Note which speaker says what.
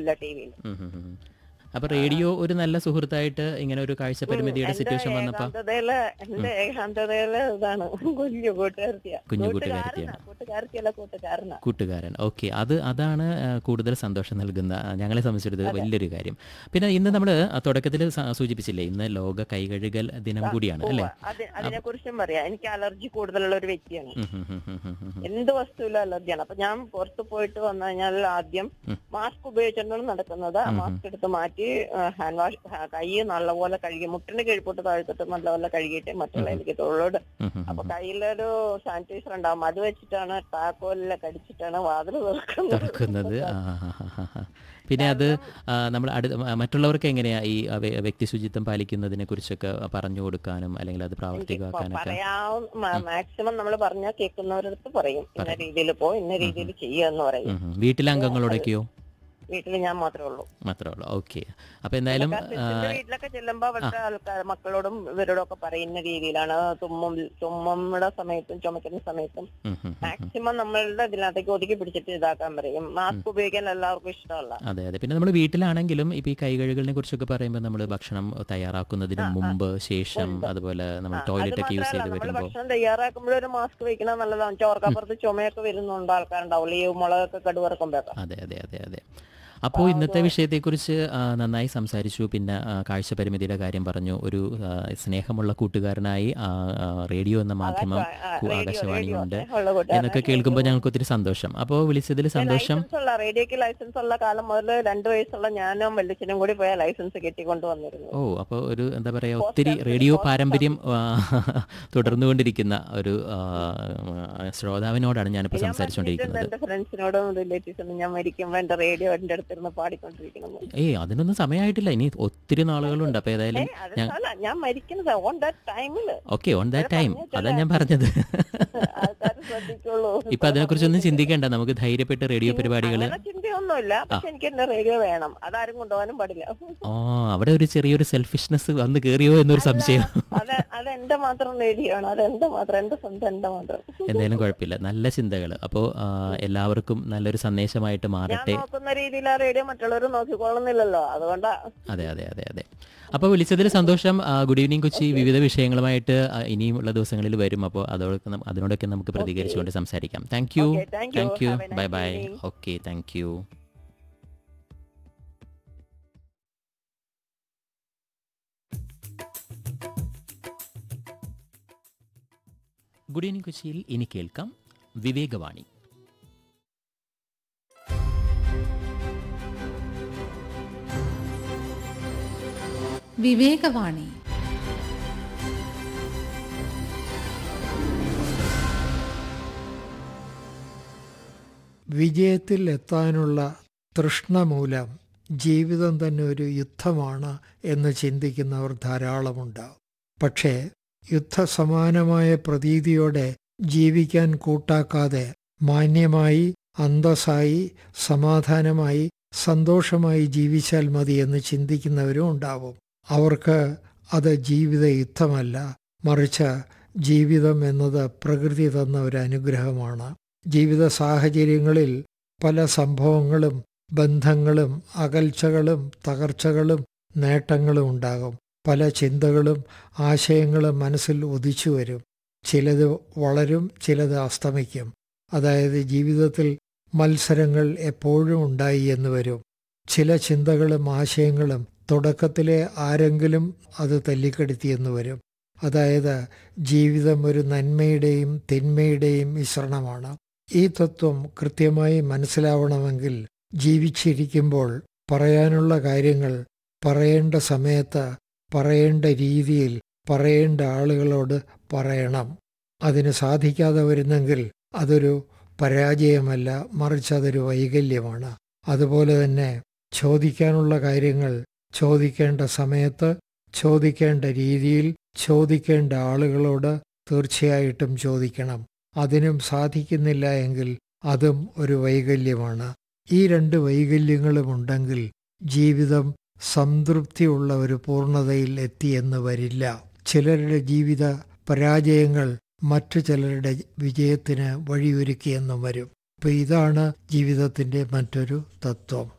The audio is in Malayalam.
Speaker 1: ഇല്ല ടി വിയിൽ
Speaker 2: ഉം, ഉം, ഉം. അപ്പൊ റേഡിയോ ഒരു നല്ല സുഹൃത്തായിട്ട് ഇങ്ങനെ ഒരു കാഴ്ച പരിമിതിയുടെ സിറ്റുവേഷൻ വന്നപ്പോ
Speaker 1: ഏകാന്തതയില് എന്റെ ഏകാന്തതയില് ഇതാണ് കുഞ്ഞു കൂട്ടുകാരത്തിയാ
Speaker 2: കുഞ്ഞു
Speaker 1: കൂട്ടുകാരനാ കൂട്ടുകാരത്തിയല്ല കൂട്ടുകാരനാ
Speaker 2: കൂട്ടുകാരൻ ഓക്കെ അത് അതാണ് ആ, കൂടുതൽ സന്തോഷം നൽകുന്ന ആ, ഞങ്ങളെ സംബന്ധിച്ചിടത്തോളം വലിയൊരു കാര്യം പിന്നെ ഇന്ന് നമ്മൾ തുടക്കത്തിൽ സൂചിപ്പിച്ചില്ലേ ഇന്ന് ലോക കൈകഴുകൽ ദിനം കൂടിയാണ് അല്ലേ
Speaker 1: അത് അതിനെ കുറിച്ചും പറയാം എനിക്ക് അലർജി കൂടുതലുള്ള ഒരു വ്യക്തിയാണ്
Speaker 2: ഉം, ഉം, ഉം, ഉം, ഉം, ഉം.
Speaker 1: എന്ത് വസ്തുവിലും അലർജിയാണ് അപ്പൊ ഞാൻ പുറത്ത് പോയിട്ട് വന്നു കഴിഞ്ഞാൽ ആദ്യം മാസ്ക് ഉപയോഗിച്ചിട്ടാണ് നടക്കുന്നത് ആ മാസ്ക് എടുത്ത് മാറ്റി ഹാൻഡ് വാഷ് കൈ നല്ലപോലെ കഴുകി മുട്ടിന് കീഴ്പോട്ട് താഴ്ത്തിട്ട് നല്ലപോലെ കഴുകിയിട്ട് മറ്റുള്ള എനിക്ക് തൊഴിലോട്
Speaker 2: ഉം, ഉം,
Speaker 1: അപ്പൊ കയ്യിലൊരു സാനിറ്റൈസർ ഉണ്ടാവും അത് വെച്ചിട്ടാണ് താക്കോലിലെ കടിച്ചിട്ടാണ് വാതിൽ തുറക്കുന്നത്
Speaker 2: തുറക്കുന്നത് ആ, ആ, ആ, ആ, ആ. പിന്നെ അത് നമ്മൾ അടു മറ്റുള്ളവർക്ക് എങ്ങനെയാ ഈ ആ, വ്യ- വ്യക്തി ശുചിത്വം പാലിക്കുന്നതിനെ കുറിച്ചൊക്കെ പറഞ്ഞു കൊടുക്കാനും അല്ലെങ്കിൽ അത് പ്രാവർത്തികമാക്കാനൊക്കെ
Speaker 1: പറയാവുന്ന മാക്സിമം നമ്മൾ പറഞ്ഞാൽ കേൾക്കുന്നവരടുത്ത് പറയും ഇന്ന രീതിയിൽ പോ ഇന്ന രീതിയിൽ ചെയ്യുക പറയും
Speaker 2: ഉം, ഉം. വീട്ടിലെ അംഗങ്ങളോടൊക്കെയോ
Speaker 1: വീട്ടിൽ ഞാൻ മാത്രമേ ഉള്ളൂ
Speaker 2: മാത്രമേ ഉള്ളൂ ഓക്കെ അപ്പൊ എന്തായാലും ആ,
Speaker 1: സിസ്റ്ററിന്റെ വീട്ടിലൊക്കെ ചെല്ലുമ്പോ അവിടുത്തെ ആൾക്കാർ മക്കളോടും ഇവരോടും ഒക്കെ പറയുന്ന രീതിയിലാണ് തുമ്മും തുമ്മുടെ സമയത്തും ചുമക്കുന്ന സമയത്തും
Speaker 2: ഉം, ഉം, ഉം.
Speaker 1: മാക്സിമം നമ്മളുടെ ഇതിനകത്തേക്ക് ഒതുക്കി പിടിച്ചിട്ട് ഇതാക്കാൻ പറയും മാസ്ക് ഉപയോഗിക്കാൻ എല്ലാവർക്കും ഇഷ്ടമല്ല
Speaker 2: അതെ അതെ പിന്നെ നമ്മൾ വീട്ടിലാണെങ്കിലും ഇപ്പൊ ഈ കൈകഴുകലിനെ കുറിച്ചൊക്കെ പറയുമ്പോൾ നമ്മൾ ഭക്ഷണം തയ്യാറാക്കുന്നതിന് മുമ്പ് ശേഷം അതുപോലെ നമ്മൾ ടോയ്ലറ്റ് ഒക്കെ യൂസ് ചെയ്ത്
Speaker 1: നമ്മൾ
Speaker 2: വരുമ്പോൾ
Speaker 1: ഭക്ഷണം തയ്യാറാക്കുമ്പോഴും ഒരു മാസ്ക് വെക്കണം നല്ലതാണ് ചോർക്കപ്പുറത്ത് ചുമയൊക്കെ വരുന്നുണ്ട് ആൾക്കാരുണ്ടാവില്ല ഈ മുളകൊക്കെ കടുവറക്കുമ്പോഴൊക്കെ
Speaker 2: അതെ അതെ അതെ അതെ അപ്പോൾ ഇന്നത്തെ വിഷയത്തെക്കുറിച്ച് ആ, നന്നായി സംസാരിച്ചു പിന്നെ ആ, കാഴ്ച പരിമിതിയുടെ കാര്യം പറഞ്ഞു ഒരു ആ, സ്നേഹമുള്ള കൂട്ടുകാരനായി ആ, ആ, റേഡിയോ എന്ന മാധ്യമം കു- ആകാശവാണിയുണ്ട് എന്നൊക്കെ കേൾക്കുമ്പോൾ ഞങ്ങൾക്ക് ഒത്തിരി സന്തോഷം അപ്പോൾ വിളിച്ചതിൽ സന്തോഷം
Speaker 1: ലൈസൻസ് ഉള്ള റേഡിയോക്ക് ലൈസൻസ് ഉള്ള കാലം മുതൽ രണ്ടു വയസ്സുള്ള ഞാനും വെള്ളിച്ചനും കൂടി പോയ ലൈസൻസ് കെട്ടിക്കൊണ്ട് വന്നിരുന്നു
Speaker 2: ഓ അപ്പോൾ ഒരു എന്താ പറയുക ഒത്തിരി റേഡിയോ പാരമ്പര്യം ആ, തുടർന്നുകൊണ്ടിരിക്കുന്ന ഒരു ആ, ശ്രോതാവിനോടാണ് ഞാനിപ്പോൾ സംസാരിച്ചുകൊണ്ടിരിക്കുന്നത്
Speaker 1: എന്റെ ഫ്രണ്ട്സിനോടും റിലേറ്റീവ്സിനോടും ഞാൻ മരിക്കുമ്പോ എന്റെ റേഡിയോ എന്റെ അടുത്തിരുന്ന് പാടിക്കൊണ്ടിരിക്കണം
Speaker 2: ഏയ് അതിനൊന്നും സമയമായിട്ടില്ല ഇനി ഒത്തിരി നാളുകളുണ്ട് അപ്പോൾ ഏതായാലും
Speaker 1: അത് അല്ല ഞാൻ മരിക്കുന്നത് ഓൺ ദാറ്റ് ടൈമില്
Speaker 2: ഓക്കെ ഓൺ ദാറ്റ് ടൈം അതാ ഞാൻ പറഞ്ഞത്
Speaker 1: ആൾക്കാർ ശ്രദ്ധിക്കുള്ളൂ
Speaker 2: ഇപ്പൊ അതിനെക്കുറിച്ചൊന്നും ചിന്തിക്കേണ്ട നമുക്ക് ധൈര്യപ്പെട്ട് റേഡിയോ പരിപാടികൾ
Speaker 1: അങ്ങനെ ചിന്തയൊന്നുമില്ല പക്ഷെ എനിക്ക് എന്റെ റേഡിയോ വേണം അതാരും കൊണ്ടുപോകാനും പാടില്ല
Speaker 2: ഓ അവിടെ ഒരു ചെറിയൊരു സെൽഫിഷ്നെസ് വന്ന് കയറിയോ എന്നൊരു സംശയം
Speaker 1: അത് അത് എന്റെ മാത്രം റേഡിയോ ആണ് അത് എന്റെ മാത്രം എന്റെ സ്വന്തം എന്റെ മാത്രം
Speaker 2: എന്തായാലും കുഴപ്പമില്ല നല്ല ചിന്തകൾ അപ്പോൾ എല്ലാവർക്കും നല്ലൊരു സന്ദേശമായിട്ട്
Speaker 1: ഞാൻ
Speaker 2: മാറട്ടെ
Speaker 1: നോക്കുന്ന രീതിയിൽ ആ റേഡിയോ മറ്റുള്ളവർ നോക്കിക്കൊള്ളുന്നില്ലല്ലോ അതുകൊണ്ടാ
Speaker 2: അതെ അതെ അതെ അതെ അപ്പോൾ വിളിച്ചതിൽ സന്തോഷം ആ, ഗുഡ് ഈവനിങ് കൊച്ചി വിവിധ വിഷയങ്ങളുമായിട്ട് ആ, ഇനിയുമുള്ള ദിവസങ്ങളിൽ വരും അപ്പോൾ അതോടൊക്കെ നം- അതിനോടൊക്കെ നമുക്ക് പ്രതികരിച്ചുകൊണ്ട് സംസാരിക്കാം thank you
Speaker 1: Okay, thank you.
Speaker 2: Thank you
Speaker 1: Have a nice
Speaker 2: bye bye
Speaker 1: evening.
Speaker 2: Okay thank you good evening കൊച്ചിയിൽ ഇനി കേൾക്കാം വിവേകവാണി
Speaker 3: വിവേകവാണി
Speaker 4: വിജയത്തിൽ എത്താനുള്ള തൃഷ്ണ മൂലം ജീവിതം തന്നെ ഒരു യുദ്ധമാണ് എന്ന് ചിന്തിക്കുന്നവർ ധാരാളമുണ്ടാവും പക്ഷേ യുദ്ധസമാനമായ പ്രതീതിയോടെ ജീവിക്കാൻ കൂട്ടാക്കാതെ മാന്യമായി അന്തസ്സായി സമാധാനമായി സന്തോഷമായി ജീവിച്ചാൽ മതി എന്ന് ചിന്തിക്കുന്നവരും ഉണ്ടാവും അവർക്ക് അത് ജീവിത യുദ്ധമല്ല മറിച്ച് ജീവിതം എന്നത് പ്രകൃതി തന്ന ഒരു അനുഗ്രഹമാണ് ജീവിത സാഹചര്യങ്ങളിൽ പല സംഭവങ്ങളും ബന്ധങ്ങളും അകൽച്ചകളും തകർച്ചകളും നേട്ടങ്ങളും ഉണ്ടാകും പല ചിന്തകളും ആശയങ്ങളും മനസ്സിൽ ഉദിച്ചു വരും ചിലത് വളരും ചിലത് അസ്തമിക്കും അതായത് ജീവിതത്തിൽ മത്സരങ്ങൾ എപ്പോഴും ഉണ്ടായി എന്ന് വരും ചില ചിന്തകളും ആശയങ്ങളും തുടക്കത്തിലെ ആരെങ്കിലും അത് തല്ലിക്കെടുത്തിയെന്ന് വരും അതായത് ജീവിതം ഒരു നന്മയുടെയും തിന്മയുടെയും മിശ്രണമാണ് ഈ തത്വം കൃത്യമായി മനസ്സിലാവണമെങ്കിൽ ജീവിച്ചിരിക്കുമ്പോൾ പറയാനുള്ള കാര്യങ്ങൾ പറയേണ്ട സമയത്ത് പറയേണ്ട രീതിയിൽ പറയേണ്ട ആളുകളോട് പറയണം അതിന് സാധിക്കാതെ വരുന്നെങ്കിൽ അതൊരു പരാജയമല്ല മറിച്ച് അതൊരു വൈകല്യമാണ് അതുപോലെ തന്നെ ചോദിക്കാനുള്ള കാര്യങ്ങൾ ചോദിക്കേണ്ട സമയത്ത് ചോദിക്കേണ്ട രീതിയിൽ ചോദിക്കേണ്ട ആളുകളോട് തീർച്ചയായിട്ടും ചോദിക്കണം അതിനും സാധിക്കുന്നില്ല എങ്കിൽ അതും ഒരു വൈകല്യമാണ് ഈ രണ്ട് വൈകല്യങ്ങളും ഉണ്ടെങ്കിൽ ജീവിതം സംതൃപ്തിയുള്ള ഒരു പൂർണ്ണതയിൽ എത്തിയെന്ന് വരില്ല ചിലരുടെ ജീവിത പരാജയങ്ങൾ മറ്റു ചിലരുടെ വിജയത്തിന് വഴിയൊരുക്കിയെന്നും വരും അപ്പൊ ഇതാണ് ജീവിതത്തിന്റെ മറ്റൊരു തത്വം